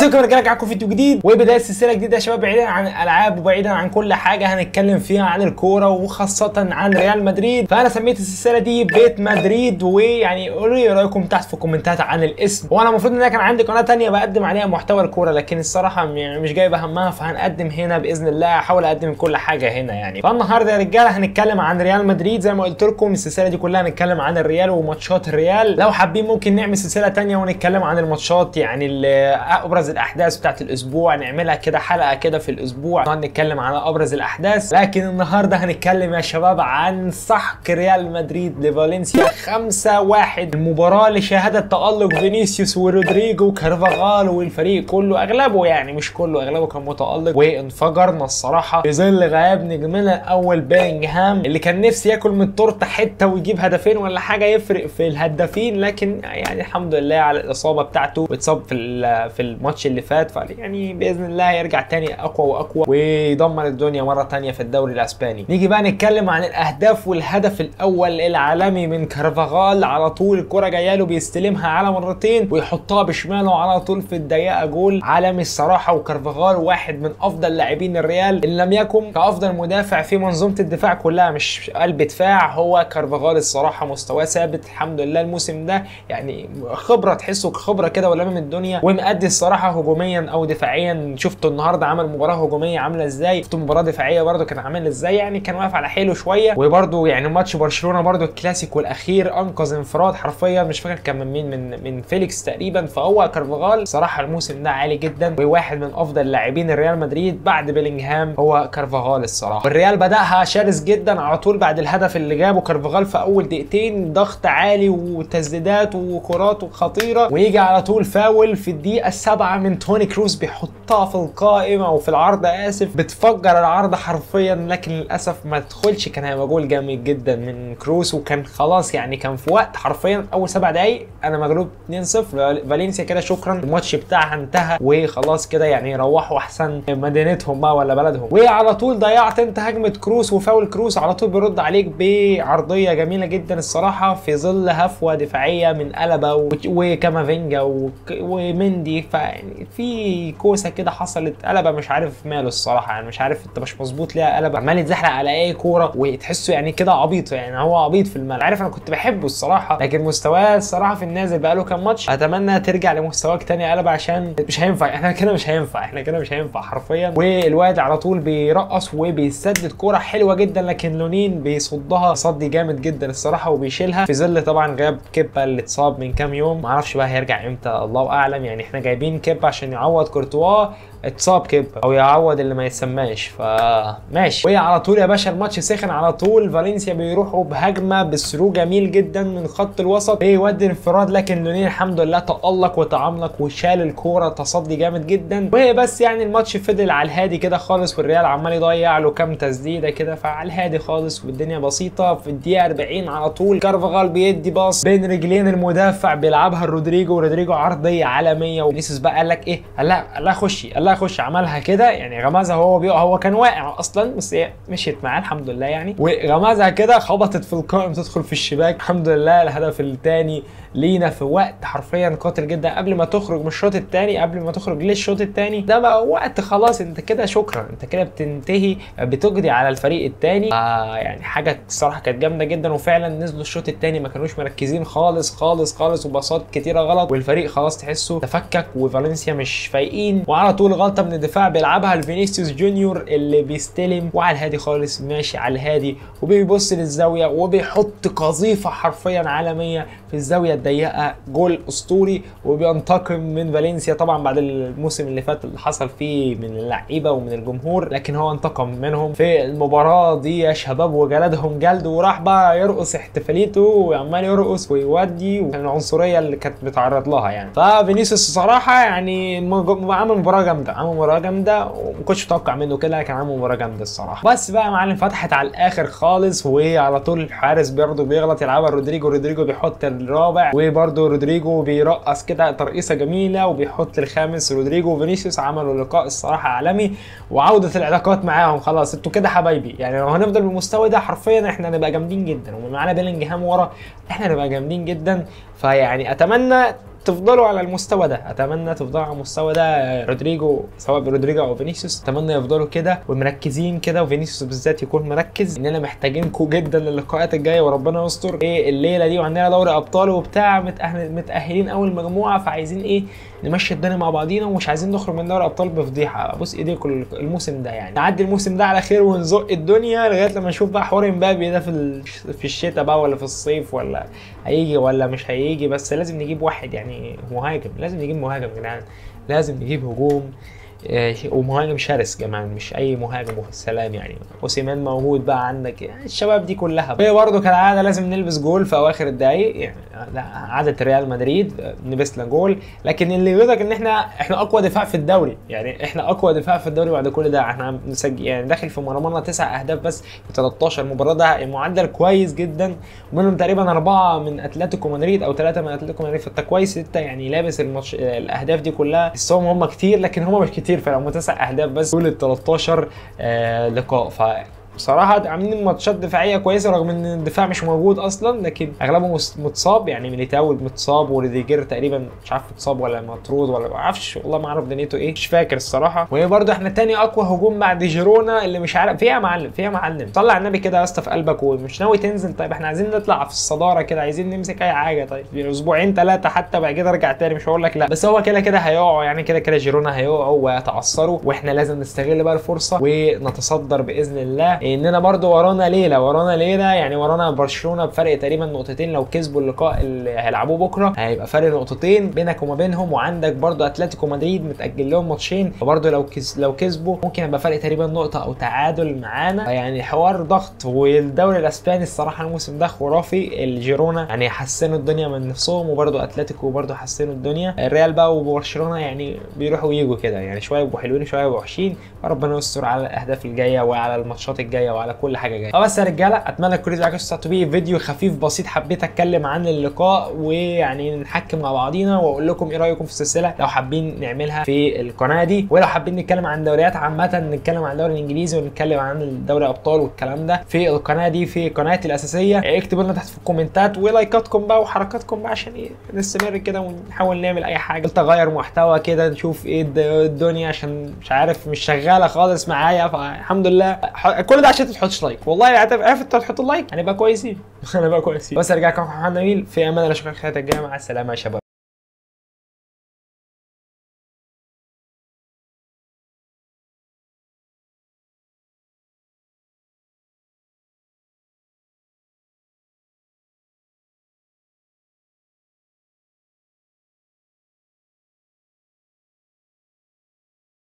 ازيكم يا رجاله معاكم فيديو جديد وبدايه سلسله جديده يا شباب بعيدا عن الالعاب وبعيدا عن كل حاجه هنتكلم فيها عن الكوره وخاصه عن ريال مدريد فانا سميت السلسله دي بيت مدريد ويعني قولوا لي رايكم تحت في الكومنتات عن الاسم وانا المفروض ان انا كان عندي قناه تانية بقدم عليها محتوى الكوره لكن الصراحه م- مش جايبه همها فهنقدم هنا باذن الله احاول اقدم كل حاجه هنا يعني فالنهارده يا رجاله هنتكلم عن ريال مدريد زي ما قلت لكم السلسله دي كلها هنتكلم عن الريال وماتشات الريال لو حابين ممكن نعمل سلسله تانية ونتكلم عن الماتشات يعني ال- ابرز الاحداث بتاعت الاسبوع نعملها كده حلقه كده في الاسبوع نقعد نتكلم عن ابرز الاحداث لكن النهارده هنتكلم يا شباب عن سحق ريال مدريد لفالنسيا 5 1 المباراه اللي شهدت تالق فينيسيوس ورودريجو وكارفاغال والفريق كله اغلبه يعني مش كله اغلبه كان متالق وانفجرنا الصراحه في ظل غياب نجمنا الاول بيلينغهام اللي كان نفسي ياكل من التورته حته ويجيب هدفين ولا حاجه يفرق في الهدافين لكن يعني الحمد لله على الاصابه بتاعته واتصاب في ال- في الماتش اللي فات فيعني باذن الله يرجع تاني اقوى واقوى ويدمر الدنيا مره تانية في الدوري الاسباني نيجي بقى نتكلم عن الاهداف والهدف الاول العالمي من كارفاغال على طول الكره جايه له بيستلمها على مرتين ويحطها بشماله على طول في الضيقه جول عالمي الصراحه وكارفاغال واحد من افضل لاعبين الريال ان لم يكن كافضل مدافع في منظومه الدفاع كلها مش قلب دفاع هو كارفاغال الصراحه مستواه ثابت الحمد لله الموسم ده يعني خبره تحسه خبره كده ولا من الدنيا ومأدي الصراحه هجوميا او دفاعيا شفته النهارده عمل مباراه هجوميه عامله ازاي شفته مباراه دفاعيه برده كان عامل ازاي يعني كان واقف على حيله شويه وبرده يعني ماتش برشلونه برده الكلاسيكو الاخير انقذ انفراد حرفيا مش فاكر كان من مين من من فيليكس تقريبا فهو كارفاغال صراحه الموسم ده عالي جدا وواحد من افضل لاعبين ريال مدريد بعد بيلينغهام هو كارفاغال الصراحه والريال بداها شرس جدا على طول بعد الهدف اللي جابه كارفاغال في اول دقيقتين ضغط عالي وتسديدات وكرات خطيره ويجي على طول فاول في الدقيقه السابعه من توني كروز بيحطها في القائمه او في العارضه اسف بتفجر العارضه حرفيا لكن للاسف ما تدخلش كان هيبقى جول جامد جدا من كروز وكان خلاص يعني كان في وقت حرفيا اول سبع دقايق انا مغلوب 2-0 فالنسيا كده شكرا الماتش بتاعها انتهى وخلاص كده يعني يروحوا احسن مدينتهم بقى ولا بلدهم وعلى طول ضيعت انت هجمه كروس وفاول كروس على طول بيرد عليك بعرضيه جميله جدا الصراحه في ظل هفوه دفاعيه من قلبه و- وكامافينجا وك- ومندي فيعني في كوسه كده حصلت قلبه مش عارف ماله الصراحه يعني مش عارف انت مش مظبوط ليها قلبه عمال يتزحلق على اي كوره وتحسه يعني كده عبيط يعني هو عبيط في الملعب عارف انا كنت بحبه الصراحه لكن مستواه الصراحه في النازل بقاله كام ماتش اتمنى ترجع لمستواك تاني قلبه عشان مش هينفع احنا كده مش هينفع احنا كده مش هينفع حرفيا والواد على طول بيرقص وبيسدد كوره حلوه جدا لكن لونين بيصدها صد جامد جدا الصراحه وبيشيلها في ظل طبعا غياب كيبا اللي اتصاب من كام يوم معرفش بقى هيرجع امتى الله اعلم يعني احنا جايبين كيبا عشان يعوض كورتوا اتصاب كيبا او يعوض اللي ما يتسماش فماشي وهي على طول يا باشا الماتش سخن على طول فالنسيا بيروحوا بهجمه بثرو جميل جدا من خط الوسط بيودي انفراد لكن لونين الحمد لله تألق وتعملق وشال الكوره تصدي جامد جدا وهي بس يعني الماتش فضل على الهادي كده خالص والريال عمال يضيع له كام تسديده كده فعلى الهادي خالص والدنيا بسيطه في الدقيقه 40 على طول كارفاغال بيدي باص بين رجلين المدافع بيلعبها رودريجو ورودريجو عرضيه عالميه ونيسوس بقى قال لك ايه قال لا قال لها خشي قال لها خش عملها كده يعني غمزها هو بيقع هو كان واقع اصلا بس هي مشيت معاه الحمد لله يعني وغمزها كده خبطت في القائم تدخل في الشباك الحمد لله الهدف الثاني لينا في وقت حرفيا قاتل جدا قبل ما تخرج من الشوط الثاني قبل ما تخرج للشوط الثاني ده بقى وقت خلاص انت كده شكرا انت كده بتنتهي بتقضي على الفريق الثاني آه يعني حاجه الصراحه كانت جامده جدا وفعلا نزلوا الشوط الثاني ما كانوش مركزين خالص خالص خالص وباصات كتيره غلط والفريق خلاص تحسه تفكك وفالنسيا مش فايقين وعلى طول غلطه من الدفاع بيلعبها لفينيسيوس جونيور اللي بيستلم وعلى الهادي خالص ماشي على الهادي وبيبص للزاويه وبيحط قذيفه حرفيا عالميه في الزاويه الضيقه جول اسطوري وبينتقم من فالنسيا طبعا بعد الموسم اللي فات اللي حصل فيه من اللعيبه ومن الجمهور لكن هو انتقم منهم في المباراه دي يا شباب وجلدهم جلد وراح بقى يرقص احتفاليته وعمال يرقص ويودي والعنصريه اللي كانت بتعرض لها يعني ففينيسيوس الصراحه يعني مج- عمل مباراه جامده عمل مباراه جامده وما كنتش متوقع منه كده كان عامل مباراه جامده الصراحه بس بقى يا معلم فتحت على الاخر خالص وعلى طول الحارس برضه بيغلط يلعبها رودريجو رودريجو بيحط الرابع وبرضه رودريجو بيرقص كده ترقيصه جميله وبيحط الخامس رودريجو وفينيسيوس عملوا لقاء الصراحه عالمي وعوده العلاقات معاهم خلاص انتوا كده حبايبي يعني لو هنفضل بالمستوى ده حرفيا احنا هنبقى جامدين جدا ومعانا بيلينجهام ورا احنا هنبقى جامدين جدا فيعني اتمنى تفضلوا على المستوى ده اتمنى تفضلوا على المستوى ده رودريجو سواء رودريجو او فينيسيوس اتمنى يفضلوا كده ومركزين كده وفينيسيوس بالذات يكون مركز اننا محتاجينكم جدا للقاءات الجايه وربنا يستر ايه الليله دي وعندنا دوري ابطال وبتاع متأهل متاهلين اول مجموعه فعايزين ايه نمشي الدنيا مع بعضينا ومش عايزين نخرج من دوري ابطال بفضيحه بص ايديكم الموسم ده يعني نعدي الموسم ده على خير ونزق الدنيا لغايه لما نشوف بقى حوار امبابي ده في ال- في الشتاء بقى ولا في الصيف ولا هيجي ولا مش هيجي بس لازم نجيب واحد يعني مهاجم لازم نجيب مهاجم يا جدعان لازم نجيب هجوم آه، ومهاجم شرس كمان مش اي مهاجم والسلام يعني اوسيمان موجود بقى عندك يعني الشباب دي كلها هي برضه كالعاده لازم نلبس جول في اواخر الدقايق يعني لا، عاده ريال مدريد آه، لبسنا جول لكن اللي يغيظك ان احنا احنا اقوى دفاع في الدوري يعني احنا اقوى دفاع في الدوري بعد كل ده احنا مسجل يعني داخل في مرمانا تسع اهداف بس في 13 مباراه ده معدل كويس جدا ومنهم تقريبا اربعه من اتلتيكو مدريد او ثلاثه من اتلتيكو مدريد فانت كويس انت يعني لابس الماتش الاهداف دي كلها تحسهم هم كتير لكن هم مش كتير فلو هم تسع اهداف بس دول ال 13 آه لقاء ف بصراحة عاملين ماتشات دفاعية كويسة رغم ان الدفاع مش موجود اصلا لكن اغلبهم مس- متصاب يعني ميليتاو متصاب وريديجر تقريبا مش عارف متصاب ولا مطرود ولا ما اعرفش والله ما اعرف دنيته ايه مش فاكر الصراحة وهي برضه احنا تاني اقوى هجوم بعد جيرونا اللي مش عارف فيها يا معلم فيها يا معلم طلع النبي كده يا اسطى في قلبك ومش ناوي تنزل طيب احنا عايزين نطلع في الصدارة كده عايزين نمسك اي حاجة طيب اسبوعين ثلاثة حتى بعد كده ارجع تاني مش هقول لك لا بس هو كده كده هيقعوا يعني كده كده جيرونا هيقعوا ويتعثروا واحنا لازم نستغل بقى الفرصة ونتصدر باذن الله اننا برضه ورانا ليله ورانا ليله يعني ورانا برشلونه بفرق تقريبا نقطتين لو كسبوا اللقاء اللي هيلعبوه بكره هيبقى فرق نقطتين بينك وما بينهم وعندك برضه اتلتيكو مدريد متاجل لهم ماتشين فبرضه لو كس لو كسبوا ممكن يبقى فرق تقريبا نقطه او تعادل معانا يعني حوار ضغط والدوري الاسباني الصراحه الموسم ده خرافي الجيرونا يعني حسنوا الدنيا من نفسهم وبرضه اتلتيكو برضه حسنوا الدنيا الريال بقى وبرشلونه يعني بيروحوا ويجوا كده يعني شويه يبقوا حلوين شويه يبقوا وحشين فربنا يستر على الاهداف الجايه وعلى الماتشات الجايه وعلى كل حاجه جايه فبس يا رجاله اتمنى تكونوا معاكم استمتعتوا بيه فيديو خفيف بسيط حبيت اتكلم عن اللقاء ويعني نحكم مع بعضينا واقول لكم ايه رايكم في السلسله لو حابين نعملها في القناه دي ولو حابين نتكلم عن دوريات عامه نتكلم عن الدوري الانجليزي ونتكلم عن دوري ابطال والكلام ده في القناه دي في قناتي الاساسيه اكتبوا لنا تحت في الكومنتات ولايكاتكم بقى وحركاتكم بقى عشان ايه نستمر كده ونحاول نعمل اي حاجه قلت اغير محتوى كده نشوف ايه الد- الدنيا عشان مش عارف مش شغاله خالص معايا فالحمد لله ح- كل ده عشان تحطش لايك والله عارف عرفت تحط اللايك هنبقى كويسين هنبقى كويسين بس ارجع لكم محمد نبيل في امان الله اشوفك الحلقه الجايه مع السلامه يا شباب